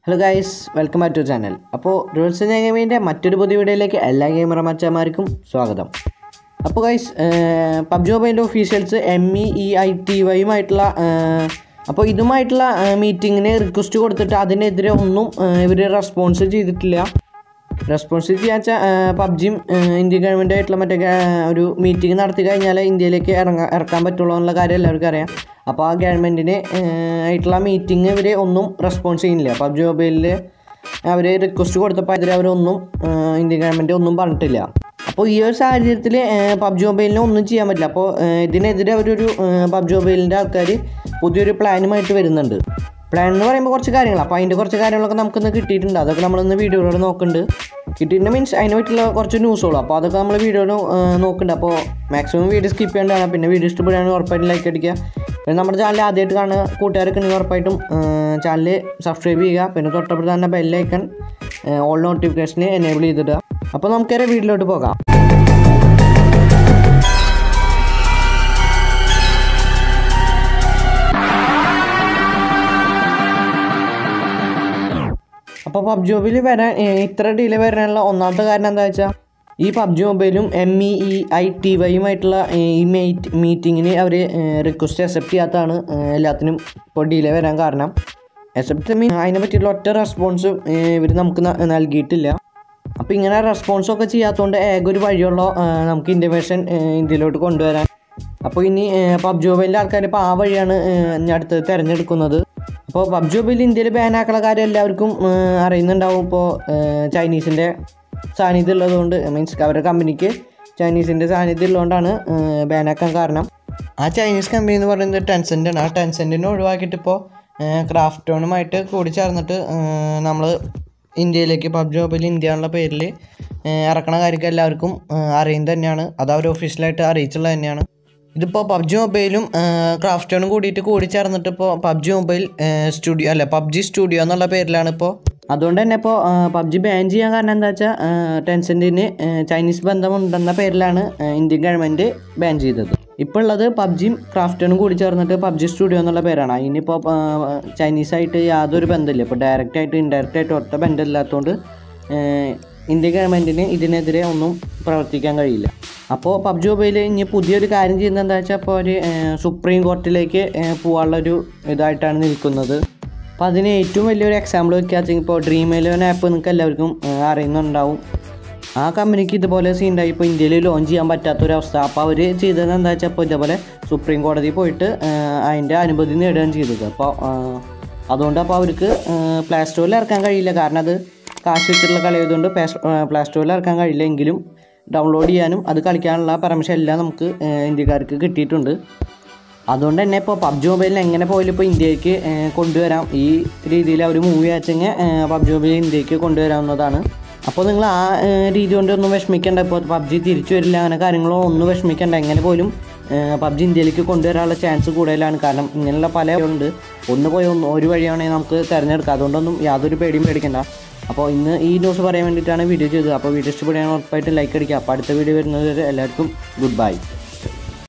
hello guys welcome back to channel അപ്പോൾ rules ഗെയിമിൻ്റെ മറ്റൊരു പുതിയ വീഡിയോയിലേക്ക് എല്ലാ ഗെയിമർ മച്ചന്മാർക്കും സ്വാഗതം അപ്പോൾ ഗൈസ് പബ്ജി മൊബൈലിൻ്റെ officials M E E I T വൈയുമായിട്ടുള്ള അപ്പോൾ ഇതുമായിട്ടുള്ള മീറ്റിങ്ങിന് റിക്വസ്റ്റ് കൊടുത്തിട്ട് അതിനെതിരെ ഒന്നും ഇവർ റെസ്പോൺസ് ചെയ്തിട്ടില്ല റെസ്പോൺസ് ചെയ്യാൻ വെച്ചാൽ പബ്ജിയും ഇന്ത്യൻ ഗവൺമെൻറ് ആയിട്ടുള്ള മറ്റേ ആ, ഒരു മീറ്റിംഗ് നടത്തി കഴിഞ്ഞാൽ ഇന്ത്യയിലേക്ക് ഇറങ്ങാൻ ഇറക്കാൻ പറ്റുള്ളൂ എന്നുള്ള കാര്യം എല്ലാവർക്കും അറിയാം അപ്പോൾ ആ ഗവൺമെൻറ്റിന് ആയിട്ടുള്ള മീറ്റിംഗ് ഇവർ ഒന്നും റെസ്പോൺസ് ചെയ്യുന്നില്ല പബ്ജി മൊബൈലിൽ അവർ റിക്വസ്റ്റ് കൊടുത്തപ്പോൾ അതിൽ അവരൊന്നും ആ, ഇന്ത്യൻ ഗവൺമെൻറ് ഒന്നും പറഞ്ഞിട്ടില്ല അപ്പോൾ ഈ ഒരു സാഹചര്യത്തിൽ പബ്ജി മൊബൈലിന് ഒന്നും ചെയ്യാൻ പറ്റില്ല അപ്പോൾ ആ, ഇതിനെതിരെ അവരൊരു പബ്ജി മൊബൈലിൻ്റെ ആൾക്കാർ പുതിയൊരു പ്ലാനുമായിട്ട് വരുന്നുണ്ട് പ്ലാൻ എന്ന് പറയുമ്പോൾ കുറച്ച് കാര്യങ്ങൾ അപ്പോൾ അതിൻ്റെ കുറച്ച് കാര്യങ്ങളൊക്കെ നമുക്കിന്ന് കിട്ടിയിട്ടുണ്ട് അതൊക്കെ നമ്മളിന്ന് വീഡിയോയിൽ നോക്കുന്നുണ്ട് കിട്ടിയിട്ടുണ്ട് മീൻസ് അതിനെ പറ്റിയുള്ള കുറച്ച് ന്യൂസുകളും അപ്പോൾ അതൊക്കെ നമ്മൾ വീഡിയോയിൽ നോക്കുന്നുണ്ട് അപ്പോൾ മാക്സിമം വീഡിയോ സ്കിപ്പ് ചെയ്യേണ്ടതാണ് പിന്നെ വീഡിയോ ഇഷ്ടപ്പെടുകയാണെങ്കിൽ ഉറപ്പായിട്ടും ലൈക്ക് അടിക്കുക പിന്നെ നമ്മുടെ ചാനൽ ആദ്യമായിട്ട് കാണുന്ന കൂട്ടുകാരൊക്കെ ഉണ്ടെങ്കിൽ ഉറപ്പായിട്ടും ചാനൽ സബ്സ്ക്രൈബ് ചെയ്യുക പിന്നെ തൊട്ടപ്പുറത്ത് തന്നെ ബെല്ലൈക്കൺ ഓൾ നോട്ടിഫിക്കേഷന് എനേബിൾ ചെയ്തിടുക അപ്പോൾ നമുക്കൊരു വീഡിയോയിലോട്ട് പോകാം അപ്പോൾ പബ്ജി മൊബൈൽ വരാൻ ഏ, ഇത്ര ഡിലേ വരാനുള്ള ഒന്നാമത്തെ കാരണം എന്താ വെച്ചാൽ ഈ പബ്ജി മൊബൈലും M E E I T വൈയുമായിട്ടുള്ള ഏ, ഈ മീറ്റ് മീറ്റിങ്ങിന് അവർ റിക്വസ്റ്റ് അക്സെപ്റ്റ് ചെയ്യാത്തതാണ് ഏ, എല്ലാത്തിനും ഇപ്പോൾ ഡിലേ വരാൻ കാരണം അക്സെപ്റ്റ് മീൻ അതിനെ പറ്റിയുള്ള ഒറ്റ റെസ്പോൺസ് ഇവർ നമുക്ക് ന- നൽകിയിട്ടില്ല അപ്പോൾ ഇങ്ങനെ റെസ്പോൺസൊക്കെ ചെയ്യാത്തതുകൊണ്ട് ഏക ഒരു വഴിയുള്ള ആ, നമുക്ക് ഇൻറ്റർവേഷൻ ഇന്ത്യയിലോട്ട് കൊണ്ടുവരാൻ അപ്പോൾ ഇനി പബ്ജി മൊബൈലിൻ്റെ ആൾക്കാർ ഇപ്പോൾ ആ വഴിയാണ് ഏ, ഇനി അടുത്തത് തിരഞ്ഞെടുക്കുന്നത് അപ്പോൾ പബ്ജി മൊബൈൽ ഇന്ത്യയിൽ ബാൻ ആക്കുന്ന കാര്യം എല്ലാവർക്കും ഏ, അറിയുന്നുണ്ടാവും ഇപ്പോൾ ചൈനീസിൻ്റെ സാന്നിധ്യം ഉള്ളതുകൊണ്ട് മീൻസ് അവരുടെ കമ്പനിക്ക് ചൈനീസിൻ്റെ സാന്നിധ്യം ഉള്ളതുകൊണ്ടാണ് ബാൻ ആക്കാൻ കാരണം ആ ചൈനീസ് കമ്പനി എന്ന് പറയുന്നത് ടെൻസെൻ്റ് ആണ് ആ ടെൻസെൻറ്റിനെ ഒഴിവാക്കിയിട്ട് ഇപ്പോൾ ക്രാഫ്റ്റോണുമായിട്ട് കൂടി ചേർന്നിട്ട് നമ്മൾ ഇന്ത്യയിലേക്ക് പബ്ജി മൊബൈൽ ഇന്ത്യ എന്നുള്ള പേരിൽ ഇറക്കണ കാര്യമൊക്കെ എല്ലാവർക്കും അറിയുന്നത് തന്നെയാണ് അത് അവർ ഒഫീഷ്യലായിട്ട് അറിയിച്ചുള്ളത് തന്നെയാണ് ഇതിപ്പോൾ പബ്ജി മൊബൈലും ക്രാഫ്റ്റോണും കൂടിയിട്ട് കൂടി ചേർന്നിട്ട് ഇപ്പോൾ പബ്ജി മൊബൈൽ സ്റ്റുഡിയോ അല്ല പബ്ജി സ്റ്റുഡിയോ എന്നുള്ള പേരിലാണ് ഇപ്പോൾ അതുകൊണ്ട് തന്നെ ഇപ്പോൾ പബ്ജി ബാൻ ചെയ്യാൻ കാരണം എന്താ വെച്ചാൽ ടെൻസെൻറ്റിന് ചൈനീസ് ബന്ധമുണ്ടെന്ന പേരിലാണ് ആ, ഇന്ത്യൻ ഗവൺമെൻറ് ബാൻ ചെയ്തത് ഇപ്പോൾ ഉള്ളത് പബ്ജിയും ക്രാഫ്റ്റോണും കൂടി ചേർന്നിട്ട് പബ്ജി സ്റ്റുഡിയോ എന്നുള്ള പേരാണ് അതിനിപ്പോൾ ചൈനീസായിട്ട് യാതൊരു ബന്ധമില്ല ഇപ്പോൾ ഡയറക്റ്റ് ആയിട്ട് ഇൻഡയറക്റ്റ് ആയിട്ട് ഒറ്റ ബന്ധമില്ലാത്തതുകൊണ്ട് ഏഹ്, ഇന്ത്യൻ ഗവൺമെൻറ്റിന് ഇതിനെതിരെ ഒന്നും പ്രവർത്തിക്കാൻ കഴിയില്ല അപ്പോൾ പബ്ജി മൊബൈൽ ഇനി പുതിയൊരു കാര്യം ചെയ്യുന്നത് എന്താ വെച്ചാൽ ഇപ്പോൾ ഒരു ഏഹ്, സുപ്രീം കോർട്ടിലേക്ക് ഏഹ്, പോകാനുള്ളൊരു ഇതായിട്ടാണ് നിൽക്കുന്നത് അപ്പോൾ അതിന് ഏറ്റവും വലിയൊരു എക്സാമ്പിൾ വെക്കുക വെച്ചെങ്കിൽ ഇപ്പോൾ ഡ്രീം ഇലവൻ ആപ്പ് നിങ്ങൾക്ക് എല്ലാവർക്കും ഏഹ്, അറിയുന്നുണ്ടാവും ആ കമ്പനിക്ക് ഇതുപോലെ സീനുണ്ടായി ഇപ്പോൾ ഇന്ത്യയിൽ ലോഞ്ച് ചെയ്യാൻ പറ്റാത്തൊരവസ്ഥ അപ്പോൾ അവർ ചെയ്തത് എന്താ വെച്ചാൽ ഇപ്പോൾ ഇതേപോലെ സുപ്രീം കോടതി പോയിട്ട് ഏഹ്, അതിൻ്റെ അനുമതി നേടുകയാണ് ചെയ്തത് അപ്പോൾ ഏഹ്, അതുകൊണ്ട് അപ്പോൾ അവർക്ക് പ്ലേ സ്റ്റോറിൽ ഇറക്കാൻ കഴിയില്ല കാരണം അത് കാശ് വെച്ചിട്ടുള്ള കളി ആയതുകൊണ്ട് പ്ലേ സ്റ്റോറിൽ ഇറക്കാൻ കഴിയില്ല എങ്കിലും ഡൗൺലോഡ് ചെയ്യാനും അത് കളിക്കാനുള്ള പെർമിഷൻ എല്ലാം നമുക്ക് ഏഹ്, ഇന്ത്യക്കാർക്ക് കിട്ടിയിട്ടുണ്ട് അതുകൊണ്ട് തന്നെ ഇപ്പോൾ പബ്ജി മൊബൈലിൽ എങ്ങനെ പോയാലും ഇപ്പോൾ ഇന്ത്യക്ക് ഏഹ്, കൊണ്ടുവരാം ഈ രീതിയിൽ അവർ മൂവി അയച്ചെങ്കിൽ പബ്ജി മൊബൈൽ ഇന്ത്യക്ക് കൊണ്ടുവരാവുന്നതാണ് അപ്പോൾ നിങ്ങൾ ആ ഏഹ്, രീതി കൊണ്ട് ഒന്നും വിഷമിക്കേണ്ട ഇപ്പോൾ പബ്ജി തിരിച്ചു വരില്ല അങ്ങനെ കാര്യങ്ങളോ ഒന്നും വിഷമിക്കേണ്ട എങ്ങനെ പോലും പബ്ജി ഇന്ത്യയിലേക്ക് കൊണ്ടുവരാനുള്ള ചാൻസ് കൂടുതലാണ് കാരണം ഇങ്ങനെയുള്ള പല ഉണ്ട് ഒന്ന് പോയി ഒന്ന് ഒരു വഴിയാണെങ്കിൽ നമുക്ക് തിരഞ്ഞെടുക്കാം അതുകൊണ്ടൊന്നും യാതൊരു പേടിയും പേടിക്കണ്ട അപ്പോൾ ഇന്ന് ഈ ന്യൂസ് പറയാൻ വേണ്ടിയിട്ടാണ് വീഡിയോ ചെയ്തത് അപ്പോൾ വീഡിയോ ഇഷ്ടപ്പെടുകയാണെങ്കിൽ ഉറപ്പായിട്ട് ലൈക്ക് അടിക്കുക അപ്പോൾ അടുത്ത വീഡിയോ വരുന്നത് വരെ എല്ലാവർക്കും ഗുഡ് ബൈ